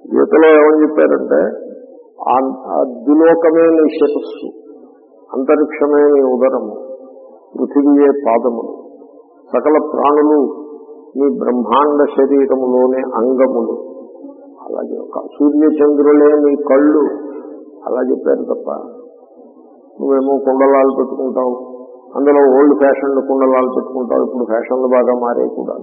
గీతలో ఏమని చెప్పారంటే ఆ- ఆ ద్విలోకమే నీ శిరస్సు అంతరిక్షమే నీ ఉదరము పృథివీయే పాదములు సకల ప్రాణులు నీ బ్రహ్మాండ శరీరములోనే అంగములు అలాగే ఒక సూర్యచంద్రులే నీ కళ్ళు అలా చెప్పారు తప్ప నువ్వేమో కుండలాలు పెట్టుకుంటావు అందులో ఓల్డ్ ఫ్యాషన్ కుండలాలు పెట్టుకుంటావు ఇప్పుడు ఫ్యాషన్లు బాగా మారే కూడా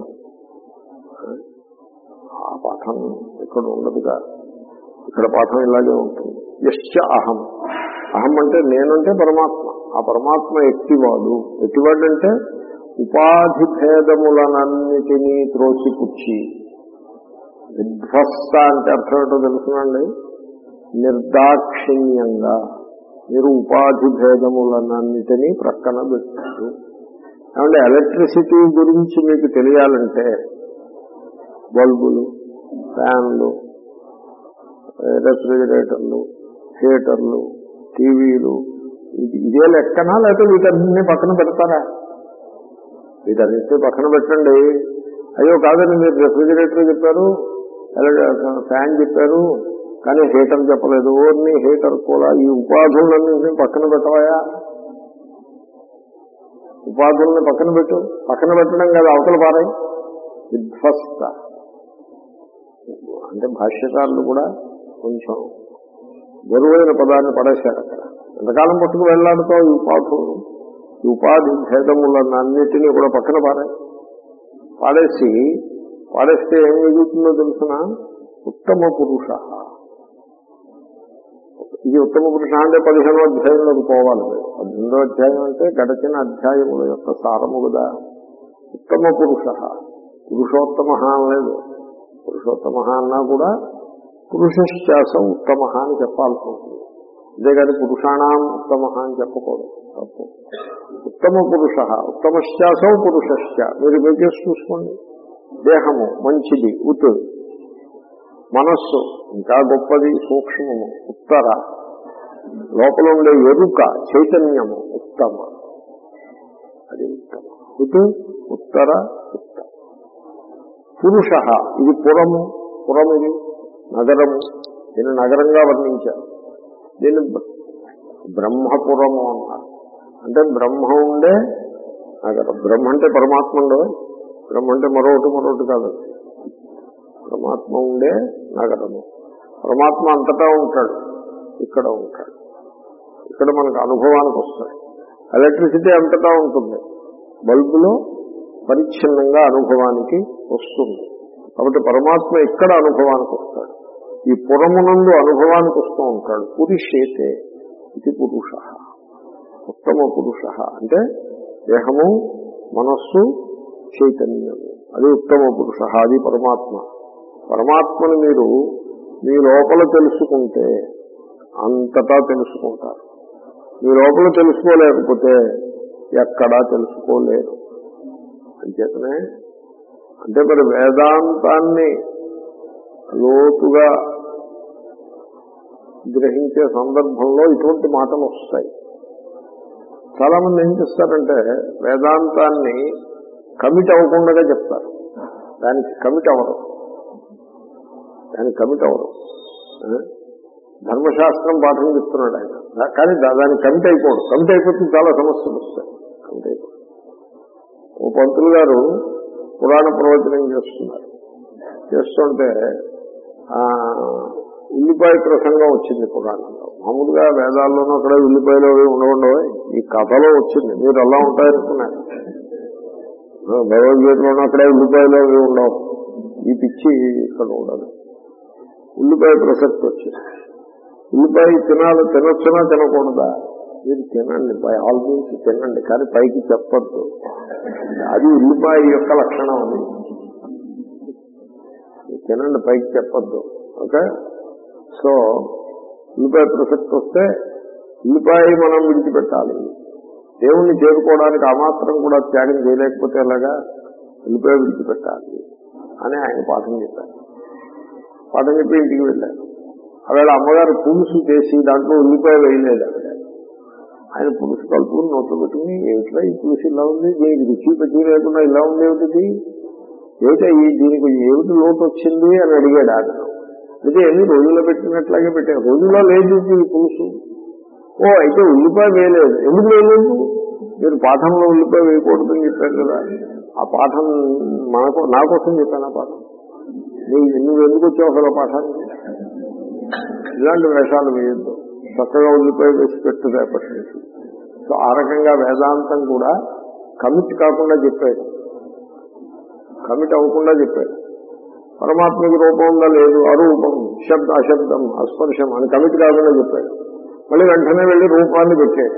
ఆ పాఠం ఇక్కడ ఉండదుగా ఇక్కడ పాఠం ఇలాగే ఉంటుంది యశ్చ అహం అహం అంటే నేనంటే పరమాత్మ ఆ పరమాత్మ ఎట్టివాడు ఎట్టివాడు అంటే ఉపాధి భేదములనన్నిటినీ త్రోసిపుచ్చి విధ్వస్త అంటే అర్థం ఏంటో తెలుసునండి నిర్దాక్షిణ్యంగా మీరు ఉపాధి భేదములనన్నిటినీ ప్రక్కన పెట్టారు ఏమంటే ఎలక్ట్రిసిటీ గురించి మీకు తెలియాలంటే బల్బులు ఫ్యాన్లు రెఫ్రిజిరేటర్లు హీటర్లు టీవీలు ఇది- ఇదే లెక్కనా లేకపోతే వీటన్నింటినీ పక్కన పెడతారా వీటన్నింటినీ పక్కన పెట్టండి అయ్యో కాదండి మీరు రెఫ్రిజిరేటర్ చెప్పారు అలాగే ఫ్యాన్ చెప్పారు కానీ హీటర్ చెప్పలేదు ఓర్ని హీటర్ కూడా ఈ ఉపాధులన్నింటినీ పక్కన పెట్టవయా ఉపాధుల్ని పక్కన పెట్టు పక్కన పెట్టడం కదా అవతల పారాయి విధ్వస్త అంటే భాష్యకారులు కూడా కొంచెం బరువైన పదాన్ని పడేశారు అక్కడ ఎంతకాలం పట్టుకు వెళ్లాడుతావు ఈ ఉపాధులు ఈ ఉపాధి భేదములన్నిటినీ కూడా పక్కన పారాయి పాడేసి పాడేస్తే ఏం మిగులుతుందో తెలుసిన ఉత్తమ పురుష ఇది ఉత్తమ పురుష అంటే పదిహేనో అధ్యాయంలోకి పోవాలి మీరు పద్దెనిమిదో అధ్యాయం అంటే గడచిన అధ్యాయముల యొక్క సారము కదా ఉత్తమ పురుష పురుషోత్తమ లేదు పురుషోత్తమ అన్నా కూడా పురుషశ్చాసం ఉత్తమ అని చెప్పాల్సి ఉంటుంది అంతేగాని పురుషాణం ఉత్తమ అని చెప్పకూడదు తప్పు ఉత్తమ పురుష ఉత్తమశ్చాసం పురుషశ్చ మీరు మీకేసి చూసుకోండి దేహము మంచిది ఉత్ మనస్సు ఇంకా గొప్పది సూక్ష్మము ఉత్తర లోపల ఉండే ఎరుక చైతన్యము ఉత్తమ అది ఉత్తమ ఉత్ ఉత్తర ఉత్తమ పురుష ఇది పురము పురం ఇది నగరము దీన్ని నగరంగా వర్ణించారు దీన్ని బ్ర- బ్రహ్మపురము అన్నారు అంటే బ్రహ్మ ఉండే నగరం బ్రహ్మ అంటే పరమాత్మ ఉండదు బ్రహ్మ అంటే మరొకటి మరొకటి కాదు పరమాత్మ ఉండే నగరము పరమాత్మ అంతటా ఉంటాడు ఇక్కడ ఉంటాడు ఇక్కడ మనకు అనుభవానికి వస్తాయి ఎలక్ట్రిసిటీ అంతటా ఉంటుంది బల్బులో పరిచ్ఛిన్నంగా అనుభవానికి వస్తుంది కాబట్టి పరమాత్మ ఇక్కడ అనుభవానికి వస్తాడు ఈ పురమునందు అనుభవానికి వస్తూ ఉంటాడు పురుషేతే ఇది పురుష ఉత్తమ పురుష అంటే దేహము మనస్సు చైతన్యము అది ఉత్తమ పురుష అది పరమాత్మ పరమాత్మని మీరు మీ లోపల తెలుసుకుంటే అంతటా తెలుసుకుంటారు మీ లోపల తెలుసుకోలేకపోతే ఎక్కడా తెలుసుకోలేరు అంచేతనే అంటే మరి వేదాంతాన్ని లోతుగా గ్రహించే సందర్భంలో ఇటువంటి మాటలు వస్తాయి చాలా మంది ఏం చేస్తారంటే వేదాంతాన్ని కమిట్ అవ్వకుండా చెప్తారు దానికి కమిట్ అవ్వరు దానికి కమిట్ అవ్వరు ఆ? ధర్మశాస్త్రం పాఠం చెప్తున్నాడు ఆయన దా- కానీ దా- దానికి కమిట్ అయిపోడు కమిట్ అయిపోతే చాలా సమస్యలు వస్తాయి కమిట్ అయిపోడు ఓ పంతులు గారు పురాణ ప్రవచనం చేస్తున్నారు చేస్తుంటే ఆ, ఉల్లిపాయ ప్రసంగం వచ్చింది పురాణంలో మామూలుగా వేదాల్లోనూ అక్కడ ఉల్లిపాయలు అవి ఉండవు ఈ కథలో వచ్చింది మీరు అలా ఉంటాయనుకున్నారు ఆ, భగవద్గీతలోనూ అక్కడ ఉల్లిపాయలు అవి ఉండవు ఈ పిచ్చి ఇక్కడ ఉండదు ఉల్లిపాయ ప్రసక్తి వచ్చింది ఉల్లిపాయ తినాలి తినొచ్చునా తినకూడదా మీరు తినండి బై ఆల్ మీన్స్ తినండి కానీ పైకి చెప్పద్దు అది ఉల్లిపాయ యొక్క లక్షణం అది తినండి పైకి చెప్పద్దు ఓకే సో ఉల్లిపాయ ప్రసక్తి వస్తే ఉల్లిపాయ మనం విడిచిపెట్టాలి దేవుణ్ణి చేరుకోవడానికి ఆ మాత్రం కూడా త్యాగం చేయలేకపోతే ఎలాగా ఉల్లిపాయ విడిచిపెట్టాలి అని ఆయన పాఠం చెప్పారు పాఠం చెప్పి ఇంటికి వెళ్ళారు ఆవిడ అమ్మగారు పులుసు చేసి దాంట్లో ఉల్లిపాయ వేయలేదు ఆవిడ ఆయన పులుసు కలుపుకుని నోట్లో పెట్టుకుని ఏమిట్లా ఈ పులుసు ఇలా ఉంది దీనికి రుచి పెట్టి లేకుండా ఇలా ఉంది ఏమిటిది ఏమిటా ఈ దీనికి ఏమిటి లోటు వచ్చింది అని అడిగాడు ఆయన అయితే ఏమి రోజుల్లో పెట్టినట్లాగే పెట్టారు రోజుల్లో లేదు ఈ పులుసు ఓ అయితే ఉల్లిపాయ వేయలేదు ఎందుకు వేయలేదు మీరు పాఠంలో ఉల్లిపాయ వేయకూడదని చెప్పారు కదా ఆ పాఠం మనకు నా కోసం చెప్పాను ఆ పాఠం నువ్వు నువ్వు ఎందుకు వచ్చావు అసలు ఆ పాఠానికి ఇలాంటి వేషాలు వేయద్దు చక్కగా ఉల్లిపాయ వేసి పెట్టు రేపటి నుంచి సో ఆ రకంగా వేదాంతం కూడా కమిట్ కాకుండా చెప్పాడు కమిట్ అవ్వకుండా చెప్పాడు పరమాత్మకి రూపం ఉందా లేదు అరూపం శబ్ద అశబ్దం అస్పర్శం అని కమిట్ కాకుండా చెప్పాడు మళ్ళీ వెంటనే వెళ్ళి రూపాన్ని పెట్టాడు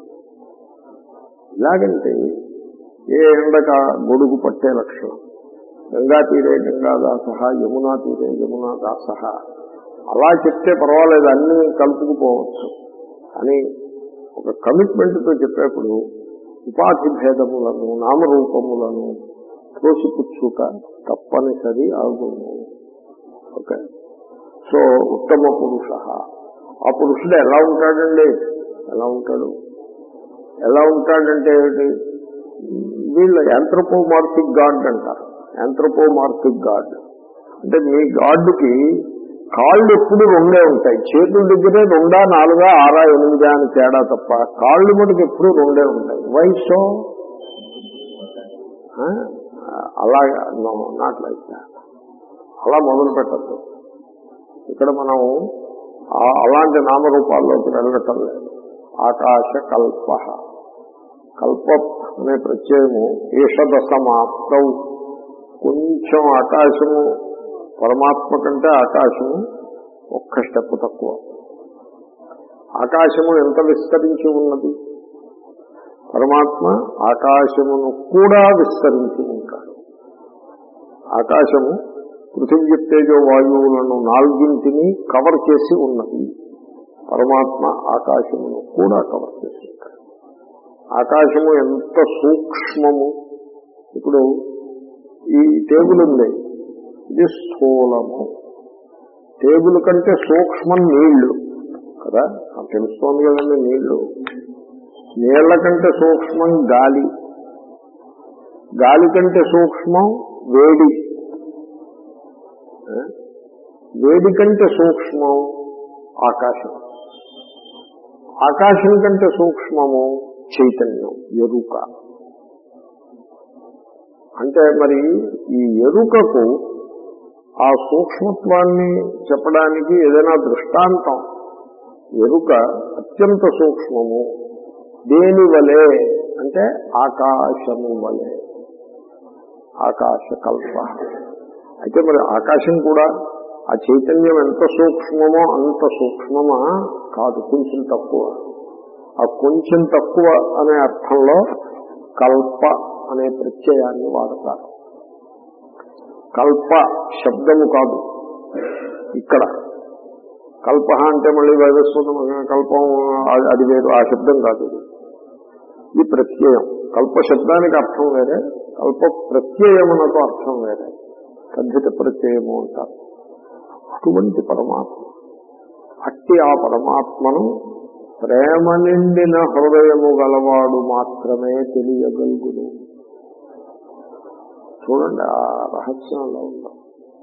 ఇలాగంటే ఏ ఎండక గొడుగు పట్టే లక్షణం గంగా తీరే గంగాదాస యమునా తీరే యమునా దాస అలా చెప్తే పర్వాలేదు అన్ని కలుపుకుపోవచ్చు అని ఒక కమిట్మెంట్తో చెప్పేప్పుడు ఉపాధి భేదములను నామరూపములను త్రోసిపుచ్చుక తప్పనిసరి ఆగును ఓకే సో ఉత్తమ పురుష ఆ పురుషుడు ఎలా ఉంటాడండి ఎలా ఉంటాడు ఎలా ఉంటాడంటే ఏమిటి వీళ్ళు యాంథ్రోపోమార్ఫిక్ గాడ్ అంటారు యాంథ్రోపోమార్ఫిక్ గాడ్ అంటే మీ గాడ్కి కాళ్ళు ఎప్పుడు రెండే ఉంటాయి చేతుల దగ్గరే రెండా నాలుగా ఆరా ఎనిమిదా అని తేడా తప్ప కాళ్ళు మటుకు ఎప్పుడు రెండే ఉంటాయి వయసు అలాగా నాట్ లైక్ దాట్ అలా మొదలు పెట్టద్దు ఇక్కడ మనం ఆ- అలాంటి నామరూపాల్లోకి వెళ్ళటం లేదు ఆకాశ కల్ప కల్ప అనే ప్రత్యయము ఈషద సమాప్తం కొంచెం ఆకాశము పరమాత్మ కంటే ఆకాశము ఒక్క స్టెప్ తక్కువ ఆకాశము ఎంత విస్తరించి ఉన్నది పరమాత్మ ఆకాశమును కూడా విస్తరించి ఉంటాడు ఆకాశము పృథివీ తేజో వాయువులను నాలుగింటిని కవర్ చేసి ఉన్నది పరమాత్మ ఆకాశమును కూడా కవర్ చేసి ఉంటాడు ఆకాశము ఎంత సూక్ష్మము ఇప్పుడు ఈ టేబుల్ ఉంది ఇది స్థూలము టేబుల్ కంటే సూక్ష్మం నీళ్లు కదా నాకు తెలుస్తోంది కదండి నీళ్లు నీళ్ల కంటే సూక్ష్మం గాలి గాలి కంటే సూక్ష్మం వేడి ఆ? వేడి కంటే సూక్ష్మం ఆకాశం ఆకాశం కంటే సూక్ష్మము చైతన్యం ఎరుక అంటే మరి ఈ ఎరుకకు ఆ సూక్ష్మత్వాన్ని చెప్పడానికి ఏదైనా దృష్టాంతం ఎరుక అత్యంత సూక్ష్మము దేని వలె అంటే ఆకాశము వలె ఆకాశ కల్ప అయితే మరి ఆకాశం కూడా ఆ చైతన్యం ఎంత సూక్ష్మమో అంత సూక్ష్మమా కాదు కొంచెం తక్కువ ఆ కొంచెం తక్కువ అనే అర్థంలో కల్ప అనే ప్రత్యయాన్ని వాడతారు కల్ప శబ్దము కాదు ఇక్కడ కల్ప అంటే మళ్ళీ వైవస్వతం కల్పం అది- అది వేరు ఆ శబ్దం కాదు ఇది ఇది ప్రత్యయం కల్ప శబ్దానికి అర్థం వేరే కల్ప ప్రత్యయమునకు అర్థం వేరే కథిత ప్రత్యయము అంటారు అటువంటి పరమాత్మ అట్టి ఆ పరమాత్మను ప్రేమ నిండిన హృదయము గలవాడు మాత్రమే తెలియగలుగును చూడండి ఆ రహస్యం అలా ఉందా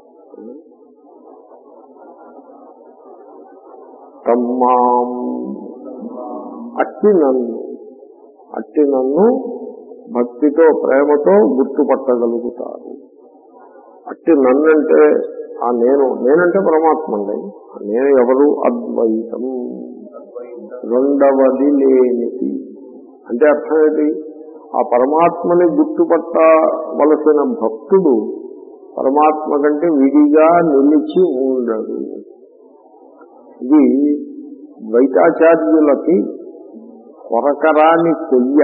తమ్మాం అట్టి నన్ను అట్టి నన్ను భక్తితో ప్రేమతో గుర్తుపట్టగలుగుతారు అట్టి నన్నంటే ఆ నేను నేనంటే పరమాత్మ అండి ఆ నేను ఎవరు అద్వైతం రెండవది లేనిది అంటే అర్థం ఏంటి ఆ పరమాత్మని గుర్తుపట్టవలసిన భక్తుడు పరమాత్మ కంటే విడిగా నిలిచి ఉండడు ఇది ద్వైతాచార్యులకి కొరకరాని కొయ్య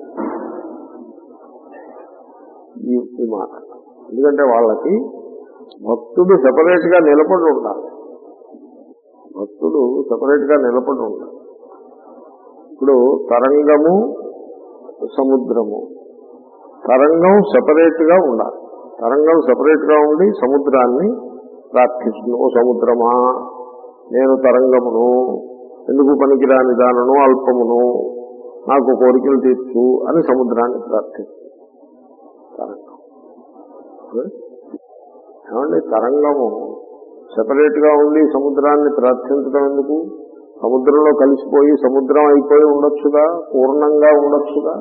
ఈ ఈ మాట ఎందుకంటే వాళ్ళకి భక్తుడు సెపరేట్ గా నిలబడి ఉండాలి భక్తుడు సెపరేట్ గా నిలబడి ఉండాలి ఇప్పుడు తరంగము సముద్రము తరంగం సెపరేట్ గా ఉండాలి తరంగం సెపరేట్ గా ఉండి సముద్రాన్ని ప్రార్థిస్తుంది ఓ సముద్రమా నేను తరంగమును ఎందుకు పనికిరాని దానను అల్పమును నాకు కోరికలు తీర్చు అని సముద్రాన్ని ప్రార్థిస్తుంది తరంగం ఏమండి తరంగము సెపరేట్ గా ఉండి సముద్రాన్ని ప్రార్థించడం ఎందుకు సముద్రంలో కలిసిపోయి సముద్రం అయిపోయి ఉండొచ్చుగా పూర్ణంగా ఉండొచ్చుగా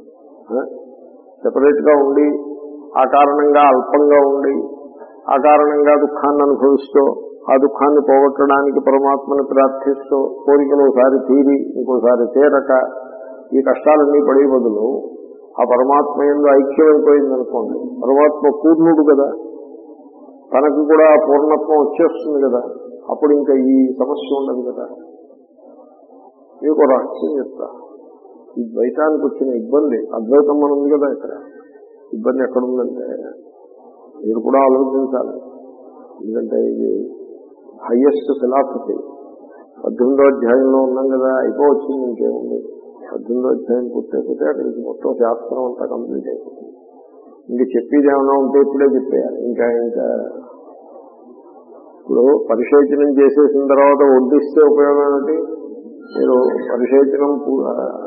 సెపరేట్ గా ఉండి ఆ కారణంగా అల్పంగా ఉండి ఆ కారణంగా దుఃఖాన్ని అనుభవిస్తూ ఆ దుఃఖాన్ని పోగొట్టడానికి పరమాత్మని ప్రార్థిస్తూ కోరికలు ఒకసారి తీరి ఇంకోసారి తీరక ఈ కష్టాలన్నీ పడే బదులు ఆ పరమాత్మ ఎందు ఐక్యమైపోయింది అనుకోండి పరమాత్మ పూర్ణుడు కదా తనకు కూడా ఆ పూర్ణత్వం వచ్చేస్తుంది కదా అప్పుడు ఇంకా ఈ సమస్య ఉండదు కదా మీకు రహస్యం చెప్తా ఈ ద్వైతానికి వచ్చిన ఇబ్బంది అద్వైతం మనం ఉంది కదా ఇక్కడ ఇబ్బంది ఎక్కడుందంటే మీరు కూడా ఆలోచించాలి ఎందుకంటే ఇది హయ్యెస్ట్ ఫిలాసఫీ పద్దెనిమిదో అధ్యాయంలో ఉన్నాం కదా అయిపోవచ్చింది ఇంకేముంది పద్దెనిమిదో అధ్యాయం పూర్తయిపోతే అక్కడికి మొత్తం శాస్త్రం అంతా కంప్లీట్ అయిపోతుంది ఇంక చెప్పేది ఏమైనా ఉంటే ఇప్పుడే చెప్పేయాలి ఇంకా ఇంకా ఇప్పుడు పరిశోచనం చేసేసిన తర్వాత వడ్డిస్తే ఉపయోగం ఏమిటి మీరు పరిశోచనం పూ-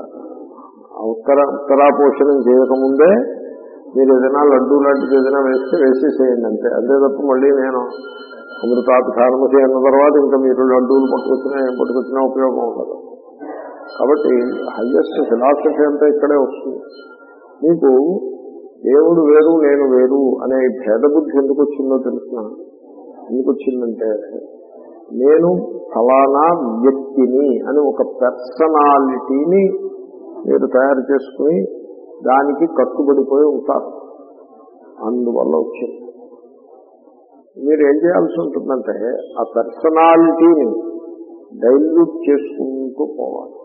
ఆ ఉత్తర ఉత్తరాపోషణం చేయకముందే మీరు ఏదైనా లడ్డూ లాంటిది ఏదైనా వేస్తే వేసేసేయండి అంతే అంతే తప్ప మళ్ళీ నేను అమృతాత్ ఫార్మసీ అన్న తర్వాత ఇంకా మీరు లడ్డూలు పట్టుకొచ్చినా ఏం పట్టుకొచ్చినా ఉపయోగం ఉండదు కాబట్టి హయ్యెస్ట్ ఫిలాసఫీ అంతా ఇక్కడే వస్తుంది మీకు దేవుడు వేరు నేను వేరు అనే భేద బుద్ధి ఎందుకు వచ్చిందో తెలుసిన ఎందుకు వచ్చిందంటే నేను ఫలానా వ్యక్తిని అని ఒక పర్సనాలిటీని మీరు తయారు చేసుకుని దానికి కట్టుబడిపోయి ఉంటారు అందువల్ల వచ్చింది మీరు ఏం చేయాల్సి ఉంటుందంటే ఆ పర్సనాలిటీని డైల్యూట్ చేసుకుంటూ పోవాలి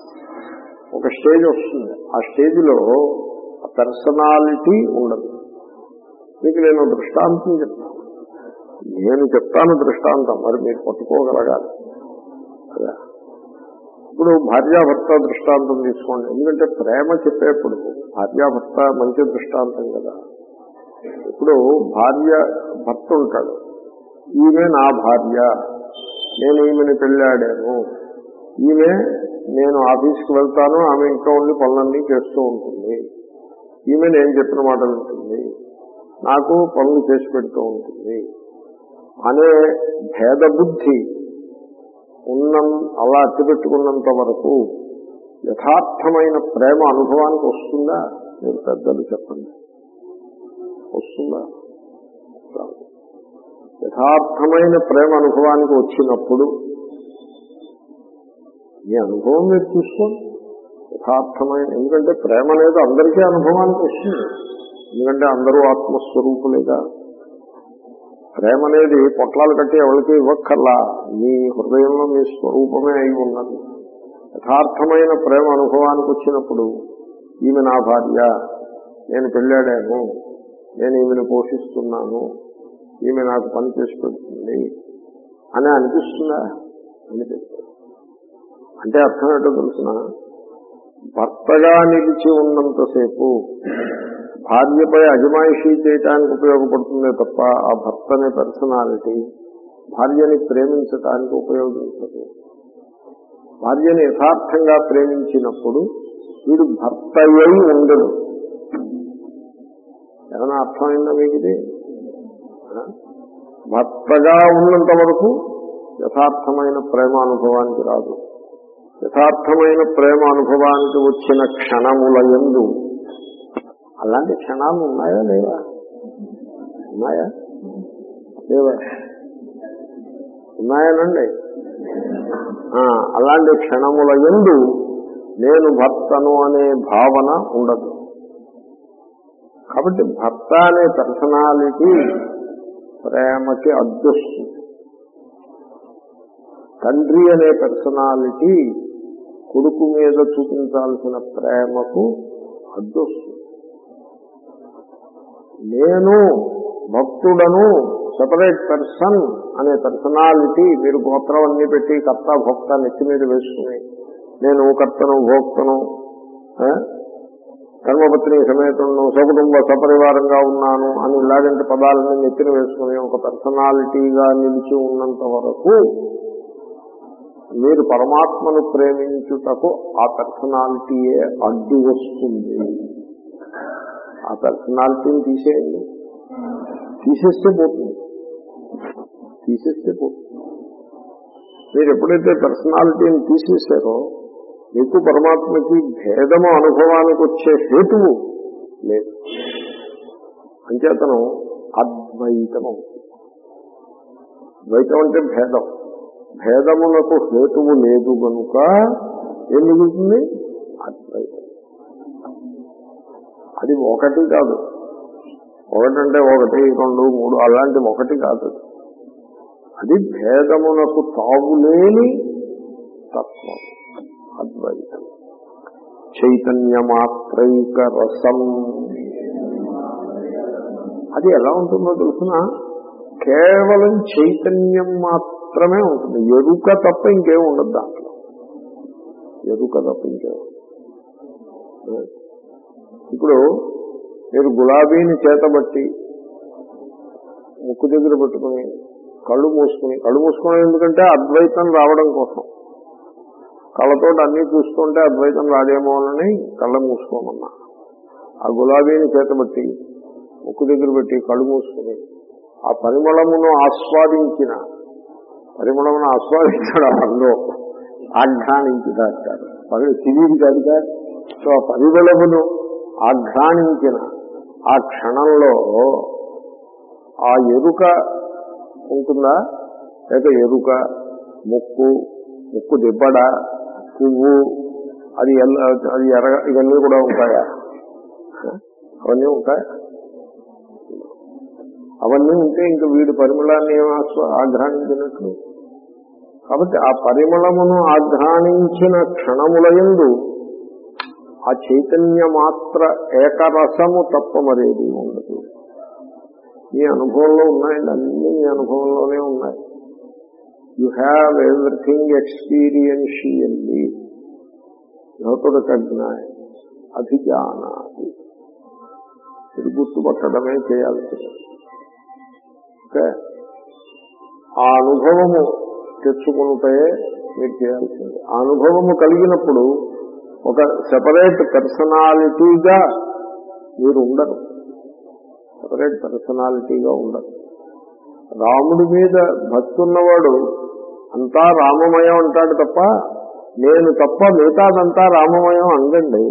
ఒక స్టేజ్ వస్తుంది ఆ స్టేజ్లో ఆ పర్సనాలిటీ ఉండదు మీకు నేను దృష్టాంతం చెప్తాను నేను చెప్తాను దృష్టాంతం మరి మీరు పట్టుకోగలగాలి కదా ఇప్పుడు భార్యాభర్త దృష్టాంతం తీసుకోండి ఎందుకంటే ప్రేమ చెప్పేప్పుడు భార్యాభర్త మంచి దృష్టాంతం కదా ఇప్పుడు భార్య భర్త ఉంటాడు ఈమె నా భార్య నేను ఈమెని పెళ్ళాడాను ఈమె నేను ఆఫీస్కి వెళ్తాను ఆమె ఇంట్లో ఉండి పనులన్నీ చేస్తూ ఉంటుంది ఈమె నేను చెప్పిన మాట వింటుంది నాకు పనులు చేసి పెడుతూ ఉంటుంది అనే భేద బుద్ధి ఉన్న అలా అట్టిపెట్టుకున్నంత వరకు యథార్థమైన ప్రేమ అనుభవానికి వస్తుందా మీరు పెద్దలు చెప్పండి వస్తుందా రాదు. యథార్థమైన ప్రేమ అనుభవానికి వచ్చినప్పుడు మీ అనుభవం మీరు చూసుకోండి యథార్థమైన ఎందుకంటే ప్రేమ అనేది అందరికీ అనుభవానికి వస్తుంది ఎందుకంటే అందరూ ఆత్మస్వరూపులేగా ప్రేమ అనేది పొట్లాలు కట్టి ఎవరికి ఇవ్వక్కర్లా మీ హృదయంలో మీ స్వరూపమే అయి ఉన్నది యథార్థమైన ప్రేమ అనుభవానికి వచ్చినప్పుడు ఈమె నా భార్య నేను పెళ్ళాడాను నేను ఈమెను పోషిస్తున్నాను ఈమె నాకు పని చేసి పెడుతుంది అని అనిపిస్తుందా అనిపిస్తుంది అంటే అర్థం ఏంటో తెలుసిన భర్తగా నిలిచి ఉన్నంతసేపు భార్యపై అజమాయిషీ చేయటానికి ఉపయోగపడుతుందే తప్ప ఆ భర్త అనే పర్సనాలిటీ భార్యని ప్రేమించటానికి ఉపయోగించదు భార్యని యథార్థంగా ప్రేమించినప్పుడు వీడు భర్త అయి ఉండడు ఏమైనా అర్థమైందా మీకు ఇది ఆ? భర్తగా ఉన్నంత వరకు యథార్థమైన ప్రేమ అనుభవానికి రాదు యథార్థమైన ప్రేమ అనుభవానికి వచ్చిన క్షణముల ఎందు అలాంటి క్షణాలు ఉన్నాయా లేవా ఉన్నాయా లేవా ఉన్నాయనండి ఆ, అలాంటి క్షణముల ఎందు నేను భర్తను అనే భావన ఉండదు కాబట్టి భర్త అనే పర్సనాలిటీ ప్రేమకి అడ్డొస్తుంది తండ్రి అనే పర్సనాలిటీ కొడుకు మీద చూపించాల్సిన ప్రేమకు అడ్డొస్తుంది నేను భక్తుడను సపరేట్ పర్సన్ అనే పర్సనాలిటీ మీరు గోత్రం అన్ని పెట్టి కర్త భోక్త నెత్తి మీద వేసుకుని నేను కర్తను భోక్తను ఆ, కర్మపత్ని సమేతులను సకుటుంబ సపరివారంగా ఉన్నాను అని ఇలాంటి పదాలను నెత్తిన వేసుకుని ఒక పర్సనాలిటీగా నిలిచి ఉన్నంత వరకు మీరు పరమాత్మను ప్రేమించుటకు ఆ పర్సనాలిటీయే అడ్డు వస్తుంది ఆ పర్సనాలిటీని తీసేయండి తీసేస్తే పోతుంది తీసేస్తే పోతుంది మీరు ఎప్పుడైతే పర్సనాలిటీని తీసేశారో మీకు పరమాత్మకి భేదము అనుభవానికి వచ్చే హేతువు లేదు అంచేతనం అద్వైతం అవుతుంది ద్వైతం అంటే భేదం భేదములకు హేతువు లేదు కనుక ఏం మిగులుతుంది అద్వైతం అది ఒకటి కాదు ఒకటంటే ఒకటి రెండు మూడు అలాంటి ఒకటి కాదు అది. అది భేదమునకు తావులేని తత్వం అద్వైతం చైతన్యమాత్రైక రసం అది ఎలా ఉంటుందో తెలుసిన కేవలం చైతన్యం మాత్రమే ఉంటుంది ఎరుక తప్ప ఇంకేం ఉండదు దాంట్లో ఎరుక తప్ప ఇంకేం ఉండదు. ఇప్పుడు మీరు గులాబీని చేతబట్టి ముక్కు దగ్గర పెట్టుకుని కళ్ళు మూసుకుని కళ్ళు మూసుకోవడం ఎందుకంటే అద్వైతం రావడం కోసం కళ్ళతో అన్ని చూస్తుంటే అద్వైతం రాదేమో అని కళ్ళ మూసుకోమన్నా ఆ గులాబీని చేతబట్టి ముక్కు దగ్గర పెట్టి కళ్ళు మూసుకుని ఆ పరిమళమును ఆస్వాదించిన పరిమళమును ఆస్వాదించడం అందులో ఆఘ్రానించిన అంటారు పరి సివిల్ కాదుగా సో ఆ పరిమళమును ఆఘ్రానించిన ఆ క్షణంలో ఆ ఎరుక ఉంటుందా లేక ఎరుక ముక్కు ముక్కు దిబ్బడ పువ్వు అది ఎల్ల అది ఎర్ర ఇవన్నీ కూడా ఉంటాయా అవన్నీ ఉంటాయా అవన్నీ ఉంటే ఇంకా వీడి పరిమళాన్ని ఏం ఆస్వా ఆఘ్రానించినట్లు కాబట్టి ఆ పరిమళమును ఆఘ్రానించిన క్షణములయందు ఆ చైతన్య మాత్ర ఏకరసము తప్ప మరేది ఉండదు మీ అనుభవంలో ఉన్నాయండి అన్ని మీ అనుభవంలోనే ఉన్నాయి you have everything experientially you to recognise అభిజానాది ఇది గుర్తుపట్టడమే చేయాల్సింది ఓకే ఆ అనుభవము తెచ్చుకుంటే మీరు చేయాల్సింది ఆ అనుభవము కలిగినప్పుడు ఒక సెపరేట్ పర్సనాలిటీగా మీరు ఉండరు సెపరేట్ పర్సనాలిటీగా ఉండరు రాముడి మీద భక్తి ఉన్నవాడు అంతా రామమయం అంటాడు తప్ప నేను తప్ప మిగతాదంతా రామమయం అందండి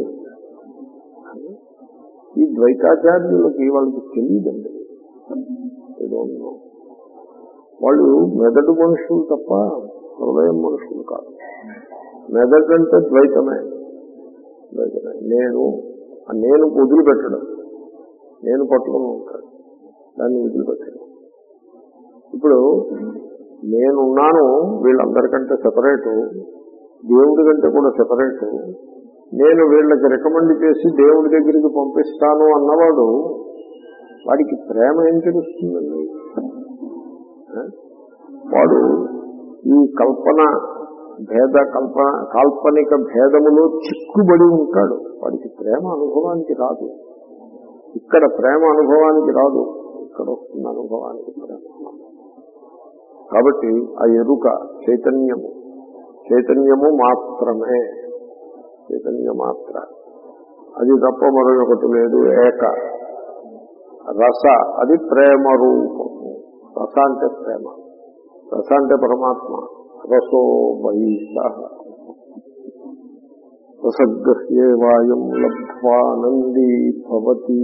ఈ ద్వైతాచార్యులకి వాళ్ళకి తెలియదండి ఏదో ఉన్నాం. వాళ్ళు మెదడు మనుషులు తప్ప హృదయం మనుషులు కాదు మెదడు అంటే ద్వైతమే ద్వైతమే నేను ఆ నేను వదిలిపెట్టడం నేను పట్టుకుని ఉంటాడు దాన్ని వదిలిపెట్టడం ఇప్పుడు నేనున్నాను వీళ్ళందరికంటే సెపరేటు దేవుడి కంటే కూడా సెపరేటు నేను వీళ్ళకి రికమెండ్ చేసి దేవుడి దగ్గరికి పంపిస్తాను అన్నవాడు వాడికి ప్రేమ ఏం తెలుస్తుందండి ఆ? వాడు ఈ కల్పన భేద కల్పన కాల్పనిక భేదములో చిక్కుబడి ఉంటాడు వాడికి ప్రేమ అనుభవానికి రాదు ఇక్కడ ప్రేమ అనుభవానికి రాదు ఇక్కడ వస్తుంది అనుభవానికి ప్రేమ కాబట్టి ఆ ఎరుక చైతన్యము చైతన్యము మాత్రమే చైతన్య మాత్ర అది తప్ప మరొకటి లేదు ఏక రస అది ప్రేమ రూపము రస అంటే ప్రేమ రస అంటే పరమాత్మ రసో వైస రసగ్రహ్యే వాయం లబ్ధ్వానందీ భవతి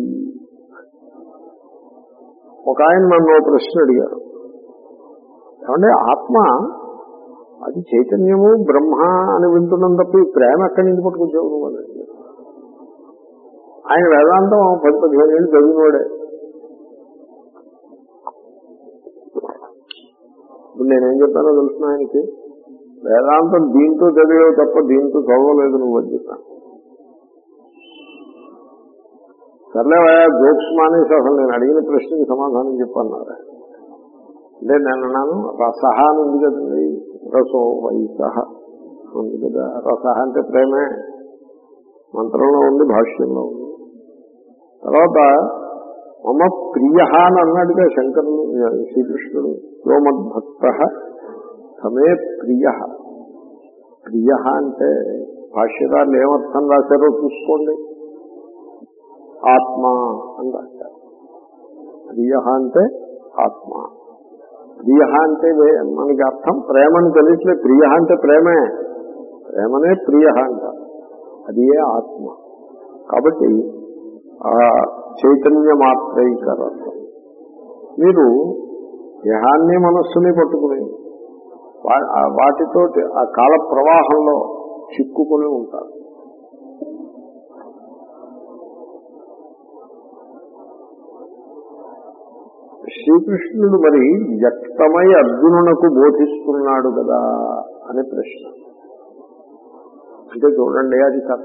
ఒక ఆయన నన్ను ఓ ప్రశ్న అడిగారు ఏమంటే ఆత్మ అది చైతన్యము బ్రహ్మ అని వింటున్నాం తప్ప ఈ ప్రేమ ఎక్కడి నుంచి పట్టుకొచ్చావు నువ్వు అని అడిగారు. ఆయన వేదాంతం పది పదిహేను ఏళ్ళు చదివినవాడే ఇప్పుడు నేనేం చెప్పానో తెలుసిన ఆయనకి వేదాంతం దీంతో చదివావు తప్ప దీంతో చదవలేదు నువ్వు అని చెప్పాను సర్లే జోక్స్ మానేసి అసలు నేను అడిగిన ప్రశ్నకి సమాధానం చెప్పన్నారు అంటే నేను అన్నాను రసహ అని ఉంది కదండి రసో వైసహ ఉంది కదా రసహ అంటే ప్రేమే మంత్రంలో ఉంది భాష్యంలో ఉంది తర్వాత మమ ప్రియ అని అన్నాడుగా శంకరుడు శ్రీకృష్ణుడు యోమద్భక్త సమే ప్రియ ప్రియ అంటే భాష్యదారులు ఏమర్థం రాశారో చూసుకోండి ఆత్మ అని రాశారు ప్రియ అంటే ఆత్మ ప్రియ అంటే వే- మనకి అర్థం ప్రేమని తెలియట్లేదు ప్రియ అంటే ప్రేమే ప్రేమనే ప్రియ అంటారు అది ఏ ఆత్మ కాబట్టి ఆ చైతన్య మాత్రైకరత్వం మీరు దేహాన్ని మనస్సుని పట్టుకుని వా- ఆ వాటితో ఆ కాల ప్రవాహంలో చిక్కుకొని ఉంటారు శ్రీకృష్ణుడు మరి వ్యక్తమై అర్జునునకు బోధిస్తున్నాడు కదా అనే ప్రశ్న అంటే చూడండి అది కథ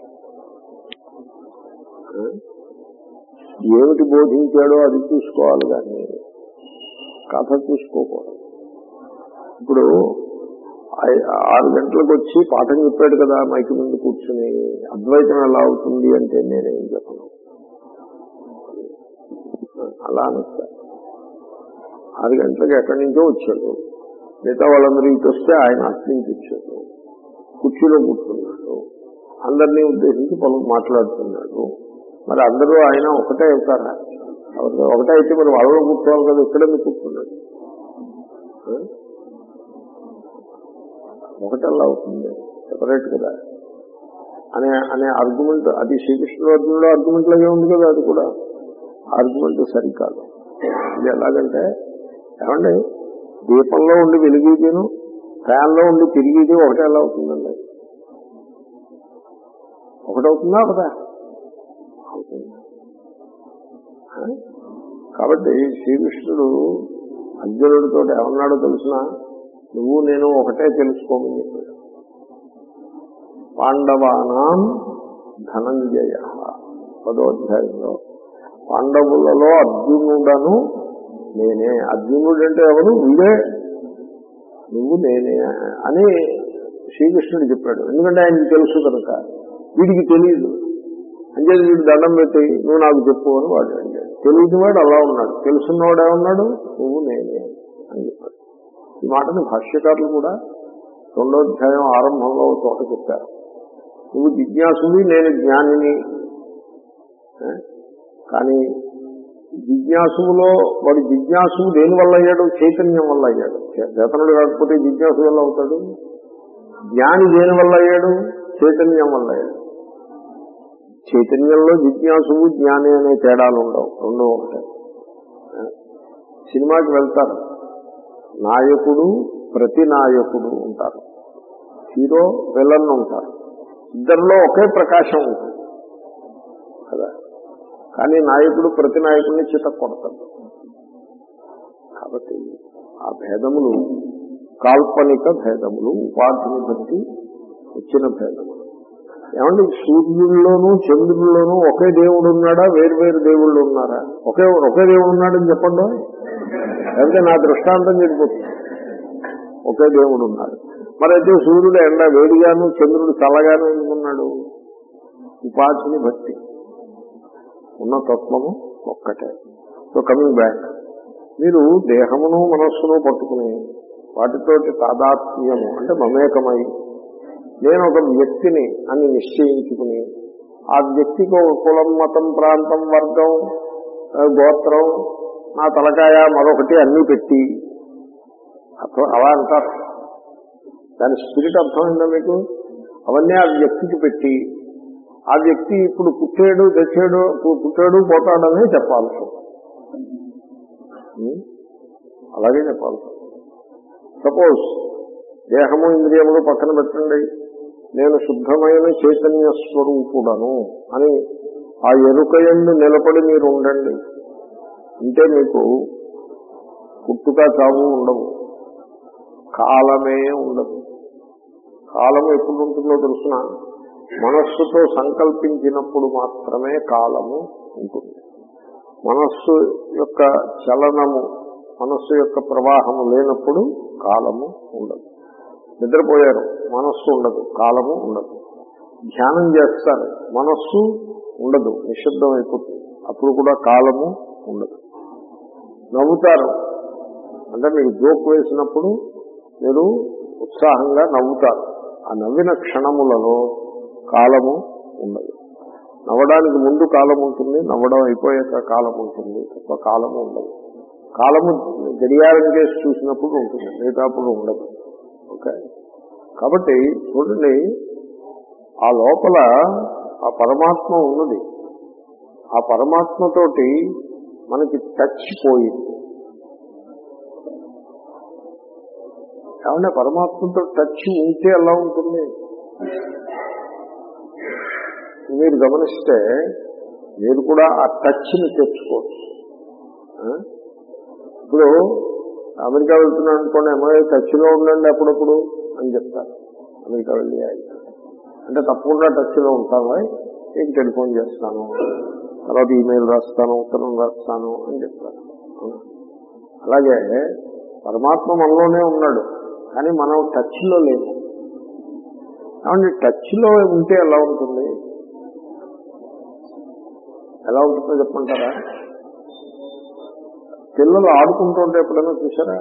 ఆ? ఏమిటి బోధించాడో అది చూసుకోవాలి కానీ కథ చూసుకోకూడదు ఇప్పుడు ఐ- ఆరు గంటలకు వచ్చి పాఠం చెప్పాడు కదా మైకి ముందు కూర్చుని అద్వైతం ఎలా అవుతుంది అంటే నేనేం చెప్పను అలా అనొచ్చా ఆరు గంటలకు ఎక్కడి నుంచో వచ్చాడు మిగతా వాళ్ళందరూ ఇటు వస్తే ఆయన అటు నుంచి వచ్చాడు కుర్చీలో కూర్చున్నాడు అందరినీ ఉద్దేశించి పలు మాట్లాడుతున్నాడు మరి అందరూ ఆయన ఒకటే అవుతారా ఎవరు- ఒకటే అయితే మరి వాళ్ళలో కూర్చోవాలి కదా ఇక్కడే మీరు కూర్చున్నాడు ఆ? ఒకటల్లా అవుతుంది సెపరేట్ కదా అనే అనే ఆర్గ్యుమెంట్ అది శ్రీకృష్ణుడు అర్జునుడు ఆర్గ్యుమెంట్ లాగే ఉంది కదా అది కూడా ఆర్గ్యుమెంట్ సరికాదు ఇది ఎలాగంటే ఏమండి దీపంలో ఉండి వెలిగితేను ఫ్యాన్లో ఉండి తిరిగితే ఒకటే ఎలా అవుతుందండి ఒకటవుతుందా ఒకదా అవుతుంది ఆ? కాబట్టి శ్రీకృష్ణుడు అర్జునుడితో ఏమన్నాడో తెలిసిన నువ్వు నేను ఒకటే తెలుసుకోమని చెప్పాడు పాండవానాం ధనంజయ పదోధ్యాయంలో పాండవులలో అర్జునుడను నేనే అర్జునుడు అంటే ఎవరు వీడే నువ్వు నేనే అని శ్రీకృష్ణుడు చెప్పాడు ఎందుకంటే ఆయనకి తెలుసు కనుక వీడికి తెలియదు అంటే వీడు దండం పెట్టి నువ్వు నాకు చెప్పు అని వాడు అడిగాడు తెలియని వాడు అలా ఉన్నాడు తెలుసున్నవాడు ఏమన్నాడు నువ్వు నేనే అని చెప్పాడు ఈ మాటని భాష్యకారులు కూడా రెండో అధ్యాయం ఆరంభంలో ఒక చోట చెప్పారు నువ్వు జిజ్ఞాసువి నేను జ్ఞానిని ఏ? కానీ జిజ్ఞాసువులో వాడు జిజ్ఞాసువు దేని వల్ల అయ్యాడు చైతన్యం వల్ల అయ్యాడు చేతనుడు కాకపోతే జిజ్ఞాసు వల్ల అవుతాడు జ్ఞాని దేని వల్ల అయ్యాడు చైతన్యం వల్ల అయ్యాడు చైతన్యంలో జిజ్ఞాసువు జ్ఞాని అనే తేడాలు ఉండవు రెండో ఒకటే ఏ? సినిమాకి వెళ్తారు నాయకుడు ప్రతి నాయకుడు ఉంటారు హీరో విలన్ ఉంటారు ఇద్దరిలో ఒకే ప్రకాశం ఉంటుంది కదా కానీ నాయకుడు ప్రతి నాయకుడిని చిత కొడతాడు కాబట్టి ఆ భేదములు కాల్పనిక భేదములు ఉపాధిని బట్టి వచ్చిన భేదములు ఏమంటే సూర్యుల్లోనూ చంద్రుల్లోనూ ఒకే దేవుడు ఉన్నాడా వేరు వేరు దేవుళ్ళు ఉన్నారా ఒకే ఒకే దేవుడు ఉన్నాడని చెప్పండి లేకపోతే నా దృష్టాంతం చెడిపోతుంది ఒకే దేవుడు ఉన్నాడు మరైతే సూర్యుడు ఎండ వేడిగాను చంద్రుడు చల్లగాను ఎందుకున్నాడు ఉపాధిని బట్టి ఉన్న తత్వము ఒక్కటే సో కమింగ్ బ్యాక్ మీరు దేహమును మనస్సును పట్టుకుని వాటితోటి తాదాత్మ్యము అంటే మమేకమై నేను ఒక వ్యక్తిని అని నిశ్చయించుకుని ఆ వ్యక్తికి ఒక కులం మతం ప్రాంతం వర్గం ఆ, గోత్రం నా తలకాయ మరొకటి అన్నీ పెట్టి అర్థం అలా అంటారు దాని స్పిరిట్ అర్థమైందా మీకు అవన్నీ ఆ వ్యక్తికి పెట్టి ఆ వ్యక్తి ఇప్పుడు పుట్టాడు తెచ్చాడు పు- పుట్టాడు పోతాడని చెప్పాల్సి ఉంటుంది. ఉం? అలాగే చెప్పాల్సి ఉంటుంది. సపోజ్ దేహము ఇంద్రియములు పక్కన పెట్టండి నేను శుద్ధమైన చైతన్య స్వరూపుడను అని ఆ ఎరుకయందు నిలబడి మీరు ఉండండి అంటే మీకు పుట్టుక చావు ఉండవు కాలమే ఉండదు కాలము ఎప్పుడు ఉంటుందో తెలుసిన మనస్సుతో సంకల్పించినప్పుడు మాత్రమే కాలము ఉంటుంది మనస్సు యొక్క చలనము మనస్సు యొక్క ప్రవాహము లేనప్పుడు కాలము ఉండదు నిద్రపోయారు మనస్సు ఉండదు కాలము ఉండదు ధ్యానం చేస్తారు మనస్సు ఉండదు నిశ్శబ్దం అయిపోతుంది అప్పుడు కూడా కాలము ఉండదు నవ్వుతారు అంటే మీకు జోక్ వేసినప్పుడు మీరు ఉత్సాహంగా నవ్వుతారు ఆ నవ్విన క్షణములలో కాలము ఉండదు నవ్వడానికి ముందు కాలం ఉంటుంది నవ్వడం అయిపోయాక కాలం ఉంటుంది తప్ప కాలము ఉండదు కాలము గడియారం చేసి చూసినప్పుడు ఉంటుంది మిగతాప్పుడు ఉండదు ఓకే కాబట్టి చూడండి ఆ లోపల ఆ పరమాత్మ ఉన్నది ఆ పరమాత్మతోటి మనకి టచ్ పోయింది కాబట్టి పరమాత్మతో టచ్ ఉంటే ఎలా ఉంటుంది మీరు గమనిస్తే మీరు కూడా ఆ టచ్ని తెచ్చుకోవచ్చు ఆ? ఇప్పుడు అమెరికా వెళ్తున్నాను అనుకోండి ఏమో టచ్లో ఉండండి అప్పుడప్పుడు అని చెప్తారు అమెరికా వెళ్ళి ఆయన అంటే తప్పకుండా టచ్లో ఉంటాను నీకు టెలిఫోన్ చేస్తాను తర్వాత ఈమెయిల్ రాస్తాను ఉత్తరం రాస్తాను అని చెప్తాను అవునా? అలాగే పరమాత్మ మనలోనే ఉన్నాడు కానీ మనం టచ్లో లేము కాబట్టి టచ్లో ఉంటే ఎలా ఉంటుంది ఎలా ఉంటుందో చెప్పంటారా పిల్లలు ఆడుకుంటుంటే ఎప్పుడైనా చూసారా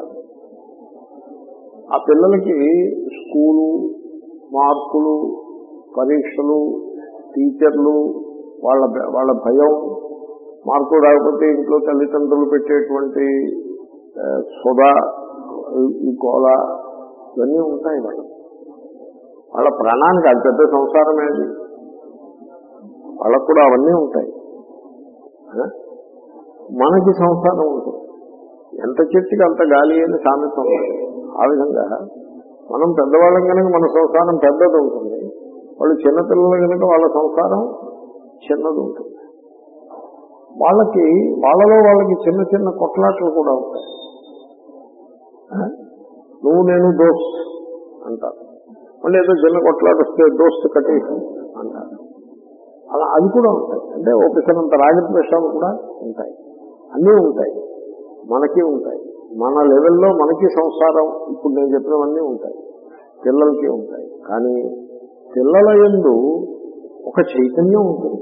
ఆ పిల్లలకి స్కూలు మార్కులు పరీక్షలు టీచర్లు వాళ్ళ భ- వాళ్ళ భయం మార్కులు రాకపోతే ఇంట్లో తల్లిదండ్రులు పెట్టేటువంటి ఆ, సొద ఈ- ఈ గోల ఇవన్నీ ఉంటాయి వాళ్ళ వాళ్ళ ప్రాణానికి అది పెద్ద సంసారం ఏది వాళ్ళకు కూడా అవన్నీ ఉంటాయి ఆ? మనకి సంసారం ఉంటుంది ఎంత చెట్టుకి అంత గాలి అని సామెత ఉంది ఆ విధంగా మనం పెద్దవాళ్ళం కనుక మన సంసారం పెద్దది ఉంటుంది వాళ్ళు చిన్నపిల్లలు కనుక వాళ్ళ సంసారం చిన్నది ఉంటుంది వాళ్ళకి వాళ్ళలో వాళ్ళకి చిన్న చిన్న కొట్లాటలు కూడా ఉంటాయి ఆ? నువ్వు నేను దోస్త్ అంటారు మళ్ళీ ఏదో చిన్న కొట్లాట వస్తే దోస్త్ కట్టేసి అంటారు అలా అది కూడా ఉంటాయి అంటే ఒకసారంత రాగద్వేషాలు కూడా ఉంటాయి అన్నీ ఉంటాయి మనకి ఉంటాయి మన లెవెల్లో మనకి సంసారం ఇప్పుడు నేను చెప్పినవన్నీ ఉంటాయి పిల్లలకి ఉంటాయి కానీ పిల్లల ఎందు ఒక చైతన్యం ఉంటుంది